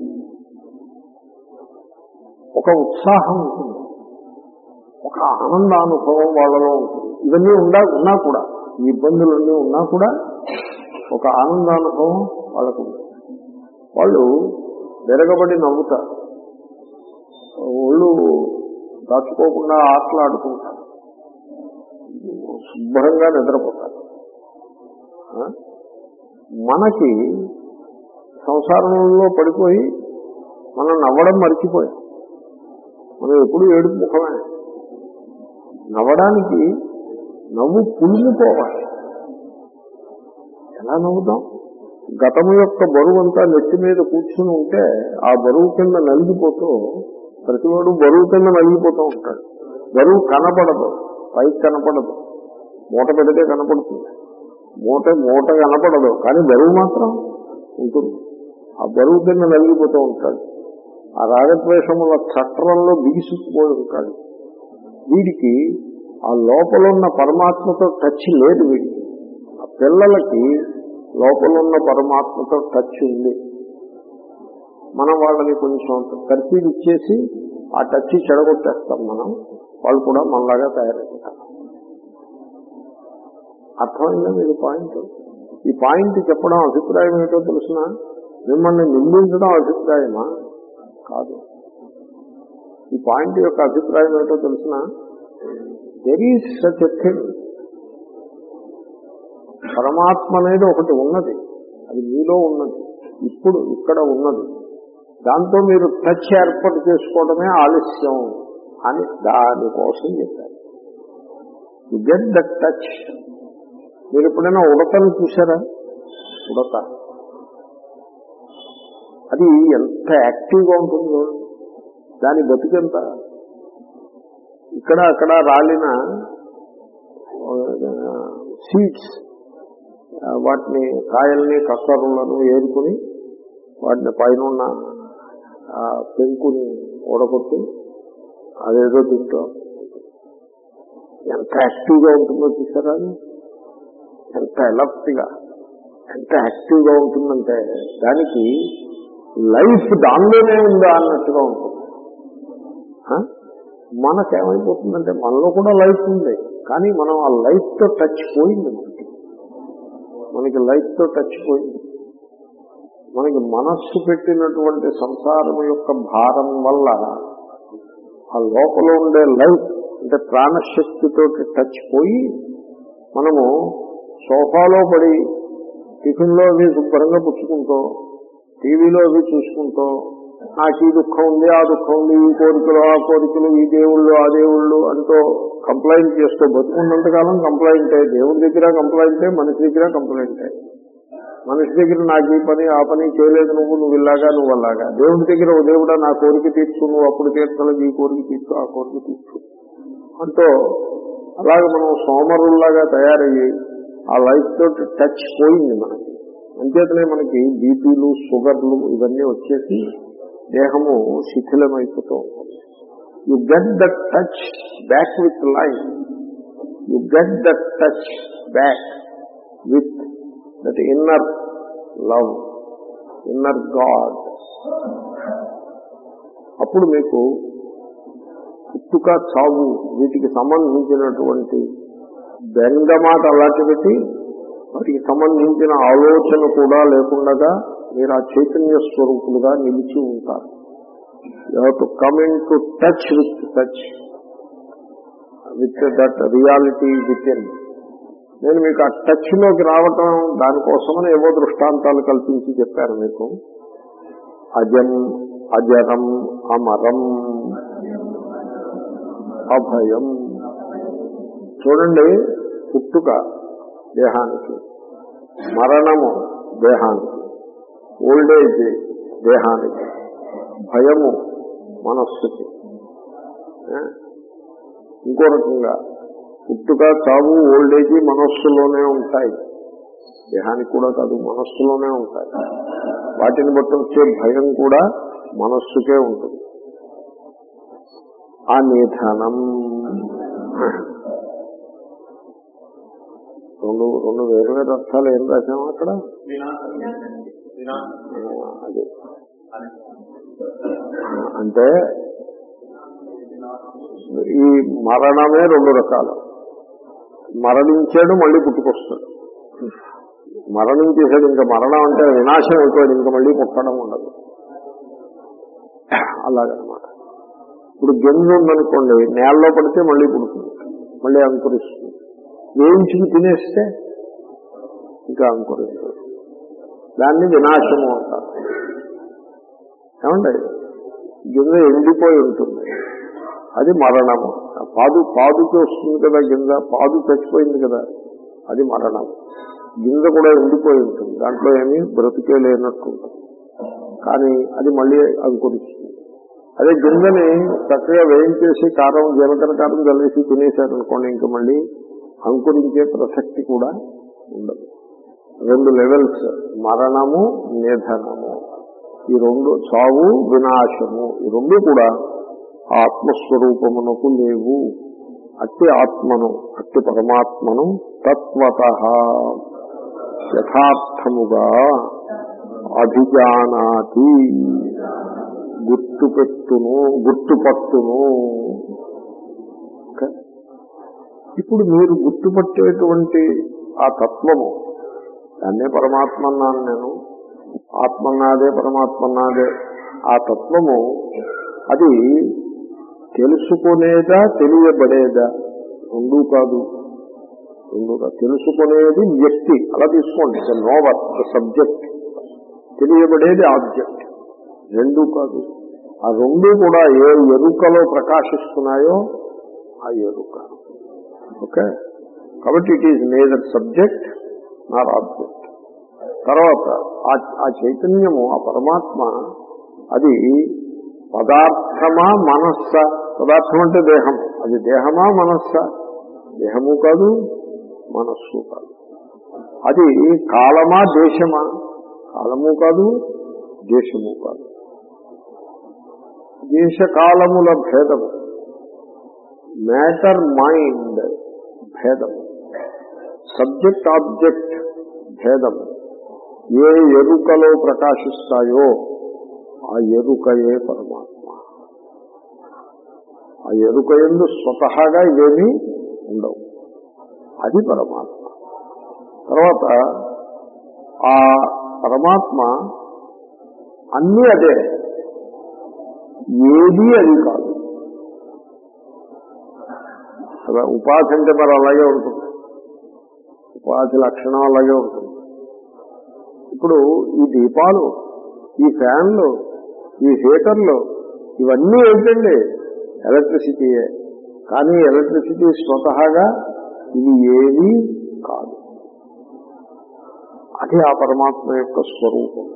ఒక ఉత్సాహం ఉంటుంది ఒక ఆనందానుభవం వాళ్ళలో ఉంటుంది ఇవన్నీ ఉండా ఉన్నా కూడా ఈ ఇబ్బందులన్నీ ఉన్నా కూడా ఒక ఆనందానుభవం వాళ్ళకు ఉంటుంది వాళ్ళు విరగబడి నవ్వుతారు ఒళ్ళు దాచుకోకుండా ఆటలాడుకుంటారు శుభ్రంగా నిద్రపోతారు ఆ? మనకి సంసారంలో పడిపోయి మనం నవ్వడం మర్చిపోయాం మనం ఎప్పుడు ఏడుపు ముఖమే నవ్వడానికి నవ్వు పులిమిపోవాలి ఎలా నవ్వుతాం గతము యొక్క బరువు అంతా నెత్తి మీద కూర్చుని ఉంటే ఆ బరువు కింద నలిగిపోతూ ప్రతివాడు బరువు కింద నలిగిపోతూ ఉంటాడు బరువు కనపడదు పైకి కనపడదు మూట పెడితే కనపడుతుంది మూట మూట కనపడదు కానీ బరువు మాత్రం ఉంటుంది ఆ బరువు కింద నలిగిపోతూ ఉంటాడు ఆ రాగద్వేషముల చట్రంలో బిగిసుకుపోయి ఉంటాడు వీడికి ఆ లోపల ఉన్న పరమాత్మతో టచ్ లేదు వీడికి ఆ పిల్లలకి లోపల ఉన్న పరమాత్మతో టచ్ ఉంది మనం వాళ్ళని కొంచెం తర్ఫీదు ఇచ్చేసి ఆ టచ్ చెడగొట్టేస్తాం మనం వాళ్ళు కూడా మనలాగా తయారవుతారు అర్థమైందా మీకు పాయింట్ ఈ పాయింట్ చెప్పడం అభిప్రాయం ఏంటో తెలిసిన మిమ్మల్ని నిందించడం అభిప్రాయమా కాదు ఈ పాయింట్ యొక్క అభిప్రాయం ఏంటో తెలిసిన there is such a thing పరమాత్మ అనేది ఒకటి ఉన్నది అది మీలో ఉన్నది ఇప్పుడు ఇక్కడ ఉన్నది దాంతో మీరు టచ్ ఏర్పాటు చేసుకోవడమే ఆలస్యం అని దానికోసం చెప్పారు యు గెట్ దట్ టచ్ మీరు ఎప్పుడైనా ఉడతను చూసారా ఉడత అది ఎంత యాక్టివ్గా ఉంటుందో దాని బతుకెంత ఇక్కడ అక్కడ రాలిన సీడ్స్ వాటిని కాయల్ని కక్కరులను ఏరుకుని వాటిని పైన ఉన్న ఆ పెంకుని ఊడగొట్టి అదేదో తింటూ ఎంత యాక్టివ్గా ఉంటుందో చూసారా అది? ఎంత ఎలర్ట్గా ఎంత యాక్టివ్గా ఉంటుందంటే దానికి లైఫ్ దానిలోనే ఉందా అన్నట్టుగా ఉంటుంది ఆ? మనకేమైపోతుందంటే మనలో కూడా లైఫ్ ఉంది కానీ మనం ఆ లైఫ్ తో టచ్ పోయింది మనకి మనకి లైఫ్ తో టచ్ పోయింది మనకి మనస్సు పెట్టినటువంటి సంసారం యొక్క భారం వల్ల ఆ లోపల ఉండే లైఫ్ అంటే ప్రాణశక్తితో టచ్ పోయి మనము సోఫాలో పడి టిఫిన్లో అవి శుభ్రంగా పుచ్చుకుంటూ టీవీలో అవి చూసుకుంటూ నాకు ఈ దుఃఖం ఉంది ఆ దుఃఖం ఉంది ఈ కోరికలు ఆ కోరికలు ఈ దేవుళ్ళు ఆ దేవుళ్ళు అంటూ కంప్లైంట్ చేస్తూ బతుకున్నంతకాలం కంప్లైంటే దేవుడి దగ్గర కంప్లైంటే మనిషి దగ్గర కంప్లైంటే మనిషి దగ్గర నాకు ఈ పని ఆ పని చేయలేదు నువ్వు నువ్వు ఇలాగా నువ్వు అలాగా దేవుడి దగ్గర ఓ దేవుడా నా కోరిక తీర్చు నువ్వు అప్పుడు తీర్చలేదు ఈ కోరిక తీర్చు ఆ కోరిక తీర్చు అంటూ అలాగే మనం సోమరుల్లాగా తయారయ్యి ఆ లైఫ్ తోటి టచ్ పోయింది మనకి అంచేతనే మనకి బీపీలు షుగర్లు ఇవన్నీ వచ్చేసి దేహము శిథిలమైపోతూ ఉంటుంది you get that touch back with life you get that touch back with that inner love inner god అప్పుడు మీకు పుట్టుక చావు వీటికి సంబంధించినటువంటి బెంగ మాట అలాంటి పెట్టి వాటికి సంబంధించిన ఆలోచన కూడా లేకుండా మీరు ఆ చైతన్య స్వరూపులుగా నిలిచి ఉంటారు you to come into touch with touch with that reality within నేను మీకు ఆ టచ్ లోకి రావటం దానికోసమని ఏవో దృష్టాంతాలు కల్పించి చెప్పారు మీకు అజం అజరం అమరం అభయం చూడండి పుట్టుక దేహానికి మరణము దేహానికి ఓల్డేజ్ దేహానికి భయము మనస్సుకి ఏ? ఇంకో రకంగా పుట్టుక చావు ఓల్డేజ్ మనస్సులోనే ఉంటాయి దేహానికి కూడా కాదు మనస్సులోనే ఉంటాయి వాటిని బట్టి వచ్చే భయం కూడా మనస్సుకే ఉంటుంది ఆ నిధనం రెండు రెండు వేరు వేరు అర్థాలు ఏం రాశాము అక్కడ ఆ, అది ఆ, అంటే ఈ మరణమే రెండు రకాలు మరణించాడు మళ్ళీ పుట్టుకొస్తాడు మరణించేసాడు ఇంకా మరణం అంటే వినాశం అయిపోయాడు ఇంకా మళ్ళీ పుట్టడం ఉండదు అలాగనమాట ఇప్పుడు గింజ ఉందనుకోండి నేలలో పడితే మళ్ళీ పుడుతుంది మళ్ళీ అంకురిస్తుంది వేయించుకు తినేస్తే ఇంకా అంకురిస్తుంది దాన్ని వినాశము అంటారు ఏమండి గింజ ఎండిపోయి ఉంటుంది అది మరణము పాదు పాదుకి వస్తుంది కదా గింజ పాదు చచ్చిపోయింది కదా అది మరణం గింజ కూడా ఎండిపోయి ఉంటుంది దాంట్లో ఏమీ బ్రతికే లేనట్టు ఉంటుంది కానీ అది మళ్ళీ అంకురిస్తుంది అదే గింజని చక్కగా వేయించేసి కారం జీలకర్ర కారం చల్లేసి తినేశారనుకోండి ఇంకా మళ్ళీ అంకురించే ప్రసక్తి కూడా ఉండదు రెండు లెవెల్స్ మరణము నిధనము ఈ రెండు చావు వినాశము ఈ రెండు కూడా ఆత్మస్వరూపమునకు లేవు అట్టి ఆత్మను అట్టి పరమాత్మను తత్వత యథార్థముగా అభిజానాతి గుర్తుపెట్టును గుర్తుపట్టును ఓకే? ఇప్పుడు మీరు గుర్తుపట్టేటువంటి ఆ తత్వము దాన్నే పరమాత్మ అన్నాను నేను ఆత్మన్నాదే పరమాత్మన్నాదే ఆ తత్వము అది తెలుసుకునేదా తెలియబడేదా రెండూ కాదు రెండూ కాదు తెలుసుకునేది వ్యక్తి అలా తీసుకోండి ద నోవర్ ద సబ్జెక్ట్ తెలియబడేది ఆబ్జెక్ట్ రెండూ కాదు ఆ రెండు కూడా ఏ ఎరుకలో ప్రకాశిస్తున్నాయో ఆ ఎరుక ఓకే కాబట్టి it is neither subject not object తర్వాత ఆ- ఆ చైతన్యము ఆ పరమాత్మ అది పదార్థమా మనస్స పదార్థం అంటే దేహం అది దేహమా మనస్స దేహము కాదు మనస్సు కాదు అది కాలమా దేశమా కాలము కాదు దేశము కాదు దేశకాలముల భేదము మ్యాటర్ మైండ్ భేదము సబ్జెక్ట్ ఆబ్జెక్ట్ భేదము ఏ ఎరుకలో ప్రకాశిస్తాయో ఆ ఎరుకయే పరమాత్మ ఆ ఎరుక ఎందు స్వతహాగా ఇవేమీ ఉండవు అది పరమాత్మ తర్వాత ఆ పరమాత్మ అన్నీ అదే ఏది అది కాదు కదా ఉపాధి అంటే మరి అలాగే ఉంటుంది ఉపాధి లక్షణం అలాగే ఉంటుంది ఇప్పుడు ఈ దీపాలు ఈ ఫ్యాన్లు ఈ హీటర్లు ఇవన్నీ ఏంటండి ఎలక్ట్రిసిటీయే కానీ ఎలక్ట్రిసిటీ స్వతహాగా ఇది ఏమీ కాదు అది ఆ పరమాత్మ యొక్క స్వరూపం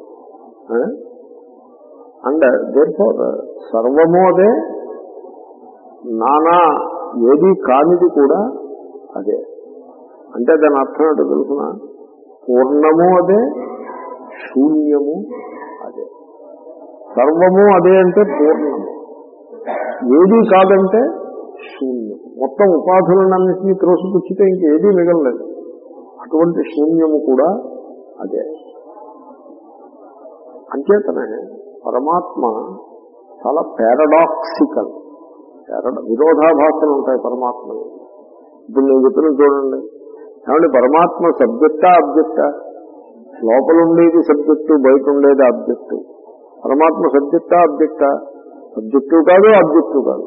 అండ్ దేర్ఫోర్ సర్వము అదే నానా ఏది కానిది కూడా అదే అంటే దాని అర్థం ఏంటో తెలుసిన పూర్ణము అదే శూన్యము అదే సర్వము అదే అంటే పూర్ణము ఏది కాదంటే శూన్యం మొత్తం ఉపాధులన్నింటినీ త్రోసిపుచ్చితే ఇంకేదీ మిగలలేదు అటువంటి శూన్యము కూడా అదే అంచేతనే పరమాత్మ చాలా పారాడాక్సికల్ విరోధాభాసాలు ఉంటాయి పరమాత్మ ఇప్పుడు నేను చెప్పిన చూడండి ఏమంటే పరమాత్మ సబ్జెక్టా అబ్జెక్టా లోపల ఉండేది సబ్జెక్టు బయట ఉండేది ఆబ్జెక్టు పరమాత్మ సబ్జెక్టా అబ్జెక్టా సబ్జెక్టివ్ కాదు ఆబ్జెక్టివ్ కాదు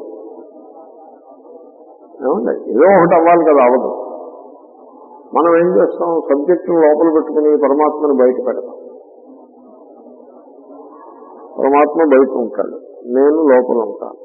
ఏమండి ఏదో ఒకటి అవ్వాలి కదా అవ్వదు మనం ఏం చేస్తాం సబ్జెక్టును లోపల పెట్టుకుని పరమాత్మను బయట పెడతాం పరమాత్మ బయట ఉంటాడు నేను లోపల ఉంటాను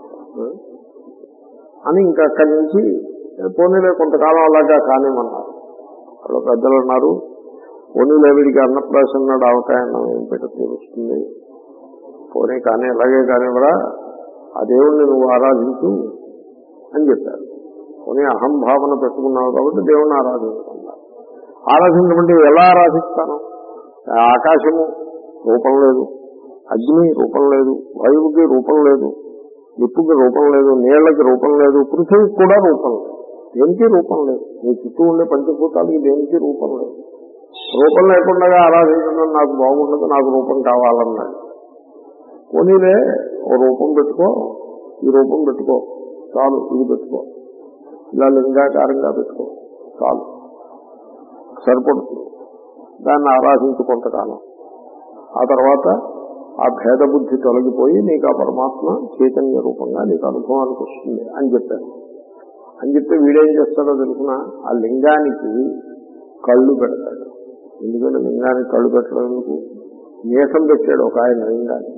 అని ఇంకా అక్కడి నుంచి పోనీలే కొంతకాలం అలాగా కానిమన్నారు వాళ్ళు పెద్దలు అన్నారు పోనీలే వీడికి అన్నప్రాసం నాడు అవకాశం ఏం పెట్ట తెలుస్తుంది పోనీ కానీ అలాగే కానివరా ఆ దేవుణ్ణి నువ్వు ఆరాధించు అని చెప్పారు పోనీ అహంభావన పెట్టుకున్నావు కాబట్టి దేవుణ్ణి ఆరాధించుకున్నారు ఆరాధించమంటే ఎలా ఆరాధిస్తాను ఆకాశము రూపం లేదు అగ్ని రూపం లేదు వాయువుకి రూపం లేదు నిప్పుకి రూపం లేదు నీళ్లకి రూపం లేదు పృథివీకి కూడా రూపం లేదు దేనికి రూపం లేదు నీ చుట్టూ ఉండే పంచభూతాలకి దేనికి రూపం లేదు రూపం లేకుండా ఆరాధించడం నాకు బాగుండదు నాకు రూపం కావాలన్నాడు పోనీలే ఓ రూపం పెట్టుకో ఈ రూపం పెట్టుకో చాలు ఇది పెట్టుకో ఇలా లింగాకారంగా పెట్టుకో చాలు సరిపడుతుంది దాన్ని ఆరాధించు కొంతకాలం ఆ తర్వాత ఆ భేద బుద్ధి తొలగిపోయి నీకు ఆ పరమాత్మ చైతన్య రూపంగా నీకు అనుభవానికి వస్తుంది అని చెప్పారు అని చెప్తే వీడేం చేస్తాడో తెలుసిన ఆ లింగానికి కళ్ళు పెడతాడు ఎందుకంటే లింగానికి కళ్ళు పెట్టడం ఎందుకు నీసం పెట్టాడు ఒక ఆయన లింగానికి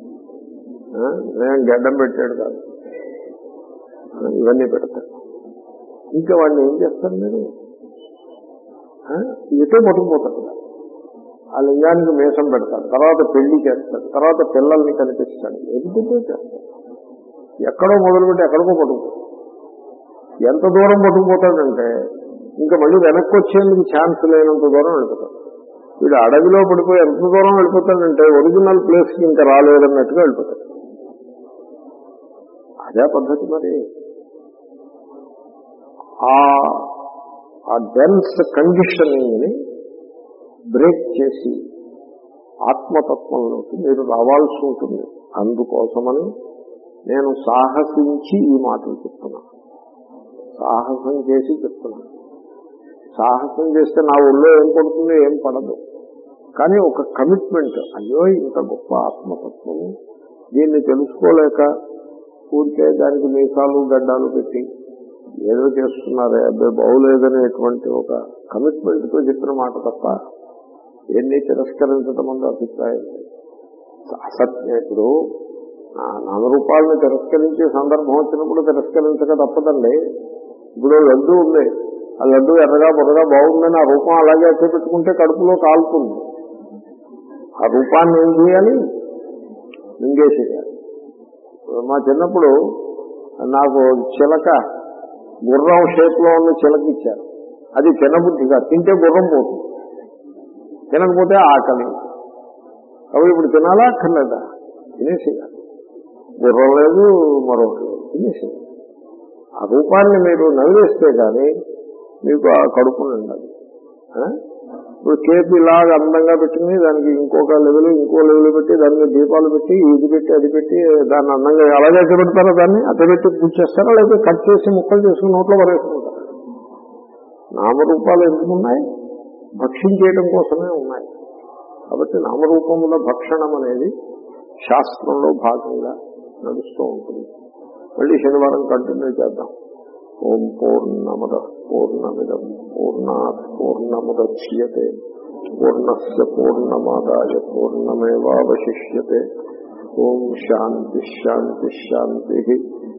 నేను గడ్డం పెట్టాడు కాదు ఇవన్నీ పెడతాడు ఇంకా వాడిని ఏం చేస్తారు మీరు ఎటో పట్టుకుపోతాడు ఆ లింగానికి మేషం పెడతాడు తర్వాత పెళ్లి చేస్తాడు తర్వాత పిల్లల్ని కనిపిస్తాడు ఎందుకంటే చేస్తాడు ఎక్కడో మొదలుపెట్టి ఎక్కడికో పట్టుకుపోతాడు ఎంత దూరం పట్టుకుపోతాడంటే ఇంకా మళ్ళీ వెనక్కి వచ్చేందుకు ఛాన్స్ లేనంత దూరం వెళ్ళిపోతాడు వీడు అడవిలో పడిపోయి ఎంత దూరం వెళ్ళిపోతాడంటే ఒరిజినల్ ప్లేస్ కి ఇంకా రాలేదన్నట్టుగా వెళ్ళిపోతాడు అదే పద్ధతి మరి ఆ డెన్స్ కండిషనింగ్ ని బ్రేక్ చేసి ఆత్మతత్వంలోకి మీరు రావాల్సి ఉంటుంది అందుకోసమని నేను సాహసించి ఈ మాటలు చెప్తున్నాను సాహసం చేసి చెప్తున్నాను సాహసం చేస్తే నా ఒళ్ళో ఏం పడుతుంది ఏం పడదు కానీ ఒక కమిట్మెంట్ అయ్యో ఇంత గొప్ప ఆత్మతత్వము దీన్ని తెలుసుకోలేక ఊరికే దానికి మీసాలు గడ్డాలు పెట్టి ఏదో చేస్తున్నారే అబ్బాయి బాగులేదనేటువంటి ఒక కమిట్మెంట్ తో చెప్పిన మాట తప్ప ఎన్ని తిరస్కరించడం అన్న అభిప్రాయం అసత్యం ఇప్పుడు నామరూపాలను తిరస్కరించే సందర్భం వచ్చినప్పుడు తిరస్కరించక తప్పదండి ఇప్పుడు లడ్డు ఉంది ఆ లడ్డు ఎర్రగా బుర్రగా బాగుందని ఆ రూపం అలాగే అట్టే పెట్టుకుంటే కడుపులో కాలుతుంది ఆ రూపాన్ని ఏం చేయాలి మింగేసేయాలి మా చిన్నప్పుడు నాకు చిలక గుర్రం షేప్ లో ఉన్న చిలక ఇచ్చారు అది తినబుద్ధిగా తింటే గుర్రం పోతుంది తినకపోతే ఆకలి కాబట్టి ఇప్పుడు తినాలా అక్కర్లేదా తినేసేయాలి గుర్రం లేదు మరొకటి లేదు తినేసేయాలి ఆ రూపాన్ని మీరు నవ్వేస్తే కానీ మీకు ఆ కడుపు నిండాలి ఇప్పుడు కేపు ఇలాగ అందంగా పెట్టుకుని దానికి ఇంకొక లెవెల్ ఇంకో లెవెల్ పెట్టి దానికి దీపాలు పెట్టి ఇది పెట్టి అది పెట్టి దాన్ని అందంగా అలాగే అట్ట పెడతారా దాన్ని అట్ట పెట్టి పూజ చేస్తారా లేకపోతే కట్ చేసి ముక్కలు చేసుకుని నోట్లో పరేసుకుంటారా నామరూపాలు ఎందుకు ఉన్నాయి భక్షించేయడం కోసమే ఉన్నాయి కాబట్టి నామరూపముల భక్షణం అనేది శాస్త్రంలో భాగంగా నడుస్తూ ఉంటుంది మళ్ళీ శనివారం కంటిన్యూ చేద్దాం ఓం పూర్ణమద పూర్ణమిదం పూర్ణాత్ పూర్ణముద్యతే పూర్ణస్ పూర్ణమాదాయ పూర్ణమేవాశిష్యతే ఓం శాంతి శాంతి శాంతి